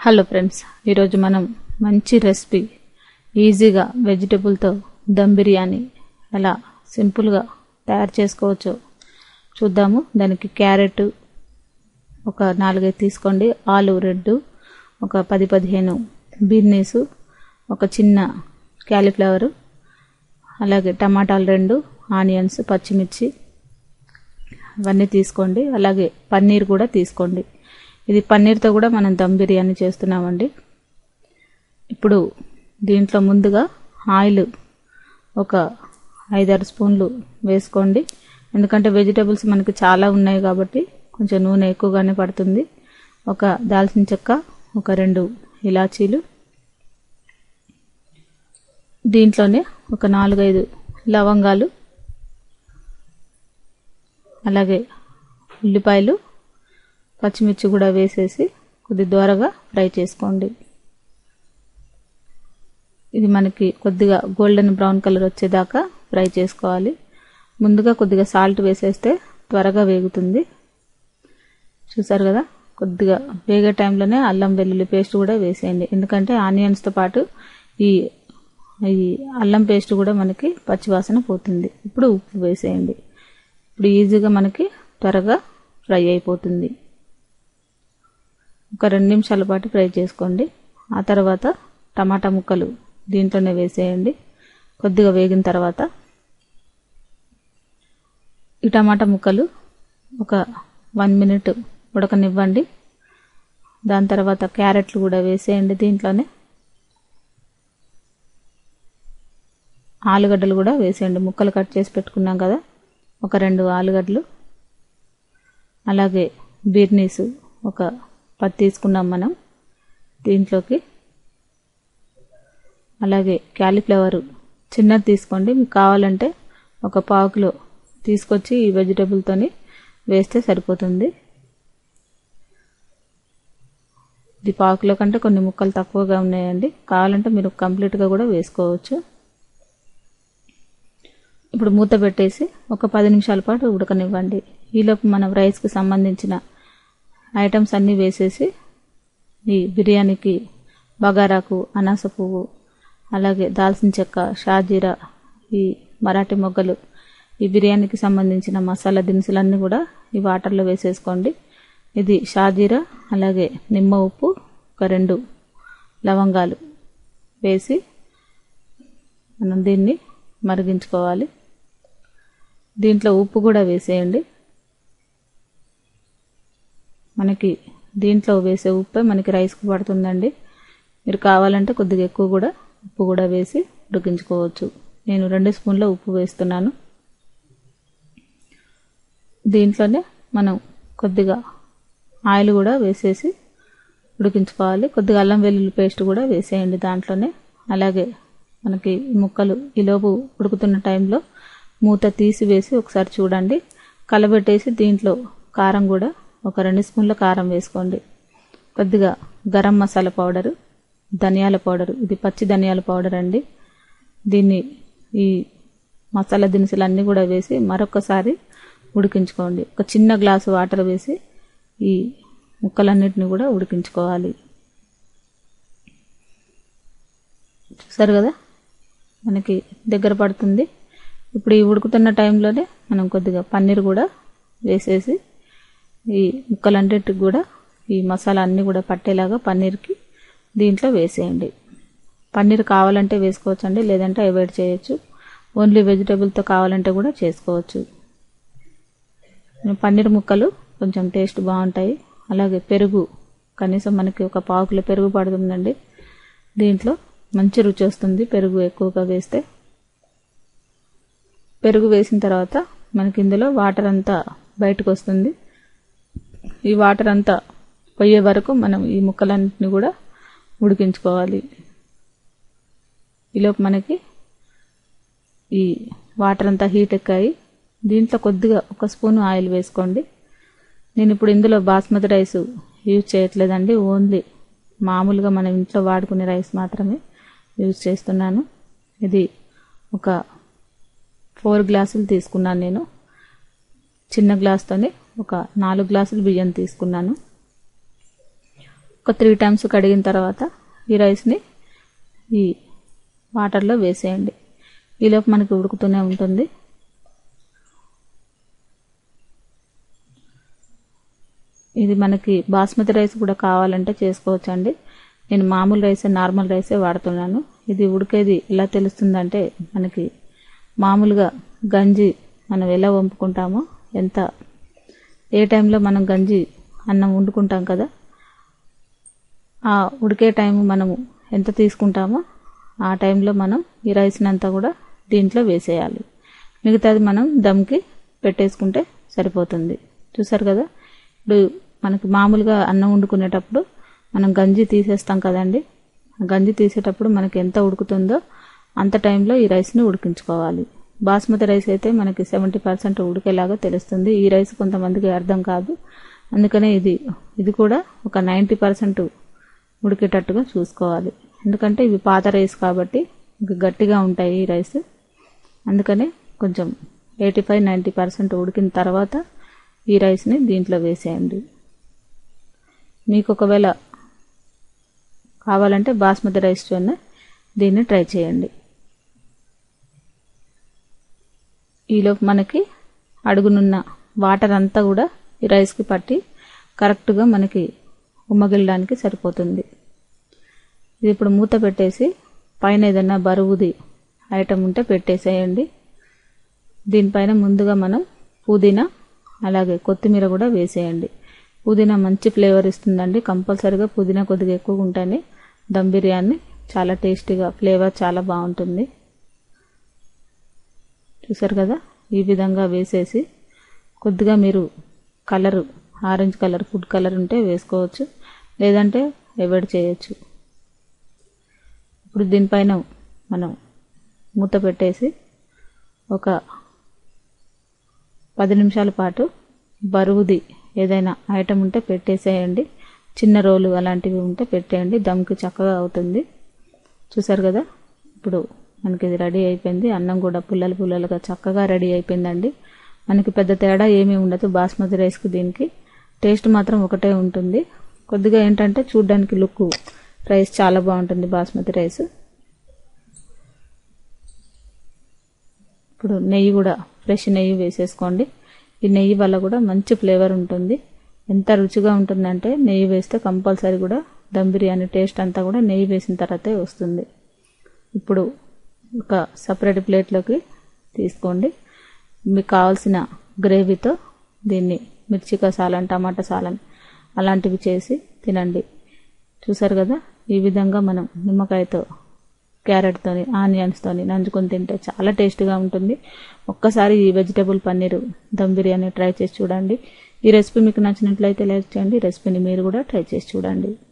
hello friends ఈరోజు మనం మంచి రెసిపీ ఈజీగా వెజిటబుల్తో దమ్ బిర్యానీ ఎలా సింపుల్గా తయారు చేసుకోవచ్చో చూద్దాము దానికి క్యారెట్ ఒక నాలుగైదు తీసుకోండి ఆలు రెడ్ ఒక పది పదిహేను బీన్నీసు ఒక చిన్న క్యాలీఫ్లవరు అలాగే టమాటాలు రెండు ఆనియన్స్ పచ్చిమిర్చి అవన్నీ తీసుకోండి అలాగే పన్నీర్ కూడా తీసుకోండి ఇది పన్నీర్తో కూడా మనం దమ్ బిర్యానీ చేస్తున్నామండి ఇప్పుడు దీంట్లో ముందుగా ఆయిల్ ఒక ఐదారు స్పూన్లు వేసుకోండి ఎందుకంటే వెజిటబుల్స్ మనకి చాలా ఉన్నాయి కాబట్టి కొంచెం నూనె ఎక్కువగానే పడుతుంది ఒక దాల్చిన చెక్క ఒక రెండు ఇలాచీలు దీంట్లోనే ఒక నాలుగైదు లవంగాలు అలాగే ఉల్లిపాయలు పచ్చిమిర్చి కూడా వేసేసి కొద్ది దూరగా ఫ్రై చేసుకోండి ఇది మనకి కొద్దిగా గోల్డెన్ బ్రౌన్ కలర్ వచ్చేదాకా ఫ్రై చేసుకోవాలి ముందుగా కొద్దిగా సాల్ట్ వేసేస్తే త్వరగా వేగుతుంది చూసారు కదా కొద్దిగా వేగే టైంలోనే అల్లం వెల్లుల్లి పేస్ట్ కూడా వేసేయండి ఎందుకంటే ఆనియన్స్తో పాటు ఈ ఈ అల్లం పేస్ట్ కూడా మనకి పచ్చివాసన పోతుంది ఇప్పుడు ఉప్పు వేసేయండి ఇప్పుడు ఈజీగా మనకి త్వరగా ఫ్రై అయిపోతుంది ఒక రెండు నిమిషాల పాటు ఫ్రై చేసుకోండి ఆ తర్వాత టమాటా ముక్కలు దీంట్లోనే వేసేయండి కొద్దిగా వేగిన తర్వాత ఈ టమాటా ముక్కలు ఒక వన్ మినిట్ ఉడకనివ్వండి దాని తర్వాత క్యారెట్లు కూడా వేసేయండి దీంట్లోనే ఆలుగడ్డలు కూడా వేసేయండి ముక్కలు కట్ చేసి పెట్టుకున్నాం కదా ఒక రెండు ఆలుగడ్డలు అలాగే బీర్నీసు ఒక పది తీసుకున్నాం మనం దీంట్లోకి అలాగే క్యాలీఫ్లవర్ చిన్నది తీసుకోండి మీకు కావాలంటే ఒక పావు కిలో తీసుకొచ్చి ఈ వెజిటబుల్తోని వేస్తే సరిపోతుంది ఇది పావు కిలో కంటే కొన్ని ముక్కలు తక్కువగా ఉన్నాయండి కావాలంటే మీరు కంప్లీట్గా కూడా వేసుకోవచ్చు ఇప్పుడు మూత పెట్టేసి ఒక పది నిమిషాల పాటు ఉడకనివ్వండి ఈలోపు మనం రైస్కి సంబంధించిన ఐటమ్స్ అన్నీ వేసేసి ఈ బిర్యానీకి బగారాకు అనాస పువ్వు అలాగే దాల్చిన చెక్క షాజీరా ఈ మరాఠీ మొగ్గలు ఈ బిర్యానీకి సంబంధించిన మసాలా దినుసులన్నీ కూడా ఈ వాటర్లో వేసేసుకోండి ఇది షాజీరా అలాగే నిమ్మ ఉప్పు ఒక రెండు లవంగాలు వేసి మనం దీన్ని మరిగించుకోవాలి దీంట్లో ఉప్పు కూడా వేసేయండి మనకి దీంట్లో వేసే ఉప్పే మనకి రైస్కి పడుతుందండి మీరు కావాలంటే కొద్దిగా ఎక్కువ కూడా ఉప్పు కూడా వేసి ఉడికించుకోవచ్చు నేను రెండు స్పూన్ల ఉప్పు వేస్తున్నాను దీంట్లోనే మనం కొద్దిగా ఆయిల్ కూడా వేసేసి ఉడికించుకోవాలి కొద్దిగా అల్లం వెల్లుల్లి పేస్ట్ కూడా వేసేయండి దాంట్లోనే అలాగే మనకి ముక్కలు ఈలోపు ఉడుకుతున్న టైంలో మూత తీసి వేసి ఒకసారి చూడండి కలబెట్టేసి దీంట్లో కారం కూడా ఒక రెండు స్పూన్ల కారం వేసుకోండి కొద్దిగా గరం మసాలా పౌడరు ధనియాల పౌడరు ఇది పచ్చి ధనియాల పౌడర్ అండి దీన్ని ఈ మసాలా దినుసులు అన్నీ కూడా వేసి మరొకసారి ఉడికించుకోండి ఒక చిన్న గ్లాసు వాటర్ వేసి ఈ ముక్కలన్నిటిని కూడా ఉడికించుకోవాలి చూసారు కదా మనకి దగ్గర పడుతుంది ఇప్పుడు ఈ ఉడుకుతున్న టైంలోనే మనం కొద్దిగా పన్నీర్ కూడా వేసేసి ఈ ముక్కలన్నిటికి కూడా ఈ మసాలా అన్నీ కూడా పట్టేలాగా పన్నీర్కి దీంట్లో వేసేయండి పన్నీర్ కావాలంటే వేసుకోవచ్చు అండి లేదంటే అవాయిడ్ చేయొచ్చు ఓన్లీ వెజిటేబుల్తో కావాలంటే కూడా చేసుకోవచ్చు పన్నీర్ ముక్కలు కొంచెం టేస్ట్ బాగుంటాయి అలాగే పెరుగు కనీసం మనకి ఒక పావు కిలో పెరుగు పడుతుందండి దీంట్లో మంచి రుచి వస్తుంది పెరుగు ఎక్కువగా వేస్తే పెరుగు వేసిన తర్వాత మనకి ఇందులో వాటర్ అంతా బయటకు వస్తుంది ఈ వాటర్ అంతా పోయే వరకు మనం ఈ ముక్కలన్నింటిని కూడా ఉడికించుకోవాలి ఈలోపు మనకి ఈ వాటర్ అంతా హీట్ ఎక్కాయి దీంట్లో కొద్దిగా ఒక స్పూన్ ఆయిల్ వేసుకోండి నేను ఇప్పుడు ఇందులో బాస్మతి రైస్ యూజ్ చేయట్లేదండి ఓన్లీ మామూలుగా మనం ఇంట్లో వాడుకునే రైస్ మాత్రమే యూజ్ చేస్తున్నాను ఇది ఒక ఫోర్ గ్లాసులు తీసుకున్నాను నేను చిన్న గ్లాస్తోనే ఒక నాలుగు గ్లాసులు బియ్యం తీసుకున్నాను ఒక త్రీ టైమ్స్ కడిగిన తర్వాత ఈ రైస్ని ఈ వాటర్లో వేసేయండి ఈలోపు మనకి ఉడుకుతూనే ఉంటుంది ఇది మనకి బాస్మతి రైస్ కూడా కావాలంటే చేసుకోవచ్చండి నేను మామూలు రైసే నార్మల్ రైసే వాడుతున్నాను ఇది ఉడికేది ఎలా తెలుస్తుందంటే మనకి మామూలుగా గంజి మనం ఎలా వంపుకుంటామో ఎంత ఏ టైంలో మనం గంజి అన్నం వండుకుంటాం కదా ఆ ఉడికే టైం మనము ఎంత తీసుకుంటామో ఆ టైంలో మనం ఈ రైస్ని అంతా కూడా దీంట్లో వేసేయాలి మిగతాది మనం దమ్కి పెట్టేసుకుంటే సరిపోతుంది చూసారు కదా ఇప్పుడు మనకి మామూలుగా అన్నం వండుకునేటప్పుడు మనం గంజి తీసేస్తాం కదండి గంజి తీసేటప్పుడు మనకి ఎంత ఉడుకుతుందో అంత టైంలో ఈ రైస్ని ఉడికించుకోవాలి బాస్మతి రైస్ అయితే మనకి సెవెంటీ పర్సెంట్ ఉడికేలాగా తెలుస్తుంది ఈ రైస్ కొంతమందికి అర్థం కాదు అందుకనే ఇది ఇది కూడా ఒక నైంటీ పర్సెంట్ ఉడికేటట్టుగా చూసుకోవాలి ఎందుకంటే ఇవి పాత రైస్ కాబట్టి గట్టిగా ఉంటాయి ఈ రైస్ అందుకనే కొంచెం ఎయిటీ ఫైవ్ నైంటీ పర్సెంట్ ఉడికిన తర్వాత ఈ రైస్ని దీంట్లో వేసేయండి మీకు ఒకవేళ కావాలంటే బాస్మతి రైస్తోనే దీన్ని ట్రై చేయండి ఈలోపు మనకి అడుగునున్న వాటర్ అంతా కూడా ఈ రైస్కి పట్టి కరెక్ట్గా మనకి ఉమ్మగిల్లడానికి సరిపోతుంది ఇది ఇప్పుడు మూత పెట్టేసి పైన ఏదైనా బరువుది ఐటమ్ ఉంటే పెట్టేసేయండి దీనిపైన ముందుగా మనం పుదీనా అలాగే కొత్తిమీర కూడా వేసేయండి పుదీనా మంచి ఫ్లేవర్ ఇస్తుందండి కంపల్సరీగా పుదీనా కొద్దిగా ఎక్కువ ఉంటేనే దమ్ బిర్యానీ చాలా టేస్టీగా ఫ్లేవర్ చాలా బాగుంటుంది చూసారు కదా ఈ విధంగా వేసేసి కొద్దిగా మీరు colour orange colour food colour ఉంటే వేసుకోవచ్చు లేదంటే అవాయిడ్ చేయొచ్చు ఇప్పుడు దీనిపైన మనం మూత పెట్టేసి ఒక పది నిమిషాల పాటు బరువుది ఏదైనా ఐటమ్ ఉంటే పెట్టేసేయండి చిన్న రోలు అలాంటివి ఉంటే పెట్టేయండి దమ్కి చక్కగా అవుతుంది చూసారు కదా ఇప్పుడు మనకి ఇది రెడీ అయిపోయింది అన్నం కూడా పుల్లలు పుల్లలుగా చక్కగా రెడీ అయిపోయిందండి మనకి పెద్ద తేడా ఏమీ ఉండదు బాస్మతి రైస్కి దీనికి టేస్ట్ మాత్రం ఒకటే ఉంటుంది కొద్దిగా ఏంటంటే చూడ్డానికి లుక్ రైస్ చాలా బాగుంటుంది బాస్మతి రైస్ ఇప్పుడు నెయ్యి కూడా ఫ్రెష్ నెయ్యి వేసేసుకోండి ఈ నెయ్యి వల్ల కూడా మంచి ఫ్లేవర్ ఉంటుంది ఎంత రుచిగా ఉంటుందంటే నెయ్యి వేస్తే కంపల్సరీ కూడా దమ్ బిర్యానీ టేస్ట్ అంతా కూడా నెయ్యి వేసిన తర్వాతే వస్తుంది ఇప్పుడు ఒక సపరేట్ ప్లేట్లోకి తీసుకోండి మీకు కావాల్సిన గ్రేవీతో దీన్ని మిర్చి కసాలని టమాటా సాలని అలాంటివి చేసి తినండి చూసారు కదా ఈ విధంగా మనం నిమ్మకాయతో క్యారెట్తోని ఆనియన్స్తోని నంచుకొని తింటే చాలా టేస్టీగా ఉంటుంది ఒక్కసారి ఈ వెజిటేబుల్ పన్నీర్ దమ్ బిర్యానీ ట్రై చేసి చూడండి ఈ రెసిపీ మీకు నచ్చినట్లయితే లైక్ చేయండి రెసిపీని మీరు కూడా ట్రై చేసి చూడండి